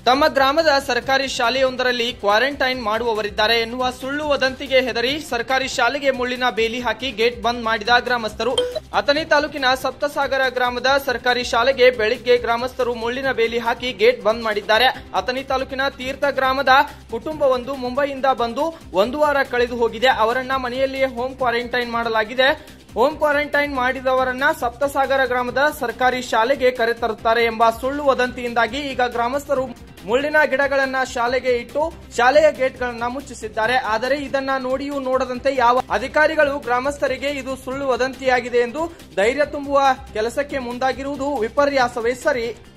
ತಮ್ಮ ಗ್ರಾಮದ ಸರ್ಕಾರಿ ಶಾಲೆಯೊಂದರಲ್ಲಿ ಕ್ವಾರಂಟೈನ್ ಮಾಡುವವರಿದ್ದಾರೆ ಎನ್ನುವ ಸುಳ್ಳು ವದಂತಿಗೆ ಹೆದರಿ ಸರ್ಕಾರಿ ಶಾಲೆಗೆ ಮುಳ್ಳಿನ ಬೇಲಿ ಹಾಕಿ ಗೇಟ್ ಬಂದ್ ಮಾಡಿದ ಗ್ರಾಮಸ್ಥರು ಅಥಣಿ ತಾಲೂಕಿನ ಸಪ್ತಸಾಗರ ಗ್ರಾಮದ ಸರ್ಕಾರಿ ಶಾಲೆಗೆ ಬೆಳಿಗ್ಗೆ ಗ್ರಾಮಸ್ಥರು ಮುಳ್ಳಿನ ಬೇಲಿ ಹಾಕಿ ಗೇಟ್ ಬಂದ್ ಮಾಡಿದ್ದಾರೆ ಅಥಣಿ ತಾಲೂಕಿನ ತೀರ್ಥ ಗ್ರಾಮದ ಕುಟುಂಬವೊಂದು ಮುಂಬೈಯಿಂದ ಬಂದು ಒಂದು ವಾರ ಕಳೆದು ಹೋಗಿದೆ ಅವರನ್ನ ಮನೆಯಲ್ಲಿಯೇ ಹೋಮ್ ಕ್ವಾರಂಟೈನ್ ಮಾಡಲಾಗಿದೆ ಹೋಮ್ ಕ್ವಾರಂಟೈನ್ ಮಾಡಿದವರನ್ನ ಸಪ್ತಸಾಗರ ಗ್ರಾಮದ ಸರ್ಕಾರಿ ಶಾಲೆಗೆ ಕರೆತರುತ್ತಾರೆ ಎಂಬ ಸುಳ್ಳು ವದಂತಿಯಿಂದಾಗಿ ಈಗ ಗ್ರಾಮಸ್ಥರು ಮುಳ್ಳಿನ ಗಿಡಗಳನ್ನ ಶಾಲೆಗೆ ಇಟ್ಟು ಶಾಲೆಯ ಗೇಟ್ಗಳನ್ನ ಮುಚ್ಚಿಸಿದ್ದಾರೆ ಆದರೆ ಇದನ್ನ ನೋಡಿಯೂ ನೋಡದಂತೆ ಯಾವ ಅಧಿಕಾರಿಗಳು ಗ್ರಾಮಸ್ಥರಿಗೆ ಇದು ಸುಳ್ಳು ವದಂತಿಯಾಗಿದೆ ಎಂದು ಧೈರ್ಯ ತುಂಬುವ ಕೆಲಸಕ್ಕೆ ಮುಂದಾಗಿರುವುದು ವಿಪರ್ಯಾಸವೇ ಸರಿ